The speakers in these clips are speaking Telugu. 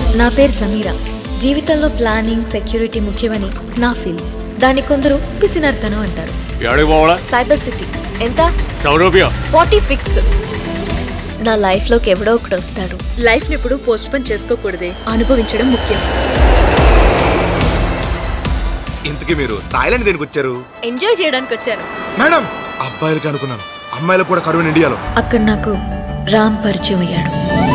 నా పేరు సమీర జీవితంలో ప్లానింగ్ సెక్యూరిటీ ముఖ్యమని నా ఫీల్ దాని కొందరు పిసినర్తనం అంటారు ఎక్కడికి పోవాలా సైబర్ సిటీ ఎంత సౌరభ్య ఫార్టీ ఫిక్స్ నా లైఫ్లోకి ఎవడో ఒకడు వస్తాడు లైఫ్ ని ఎప్పుడు పోస్ట్ పోన్ చేసుకోకూడదే అనుభవించడం ముఖ్యం ఇంతకీ మీరు థాయిలాండ్ దేనికి వచ్చారు ఎంజాయ్ చేయడానికి వచ్చాను మేడం అబ్బాయిలకి అనుకున్నాను అమ్మాయిలకు కూడా కరువు ఇండియాలో అక్కడ నాకు రామ్ పరిచయం అయ్యాడు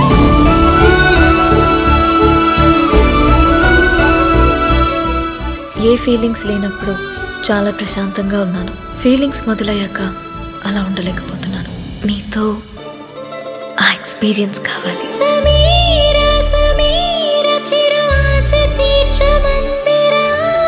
ఏ ఫీలింగ్స్ లేనప్పుడు చాలా ప్రశాంతంగా ఉన్నాను ఫీలింగ్స్ మొదలయ్యాక అలా ఉండలేకపోతున్నాను మీతో ఆ ఎక్స్పీరియన్స్ కావాలి సమీరా సమీరా చిరు ఆశ తీర్చమందిరా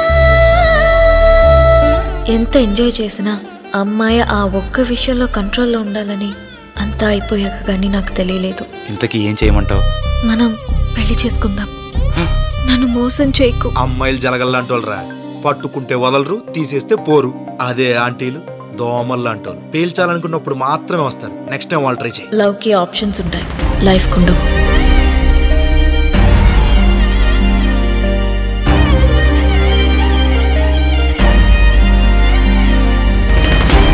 ఎంత ఎంజాయ్ చేసినా అమ్మాయి ఆ ఒక్క విషయంలో కంట్రోల్లో ఉండాలని అంతా అయిపోయాక కానీ నాకు తెలియలేదు ఇంతకీ ఏం చేయమంటావు మనం పెళ్లి చేసుకుందాం నన్ను మోసం చేయకు అమ్మాయిలు జలగల్లాంటి వాళ్ళరా పట్టుకుంటే వదలరు తీసేస్తే పోరు అదే ఆంటీలు దోమలు లాంటి వాళ్ళు పేల్చాలనుకున్నప్పుడు మాత్రమే వస్తారు నెక్స్ట్ టైం వాళ్ళు ట్రై చేయి లవ్కి ఆప్షన్స్ ఉంటాయి లైఫ్ ఉండవు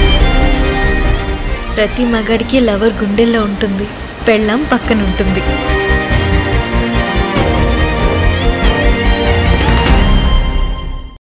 ప్రతి మగాడికి లవర్ గుండెల్లో ఉంటుంది పెళ్ళాం పక్కన ఉంటుంది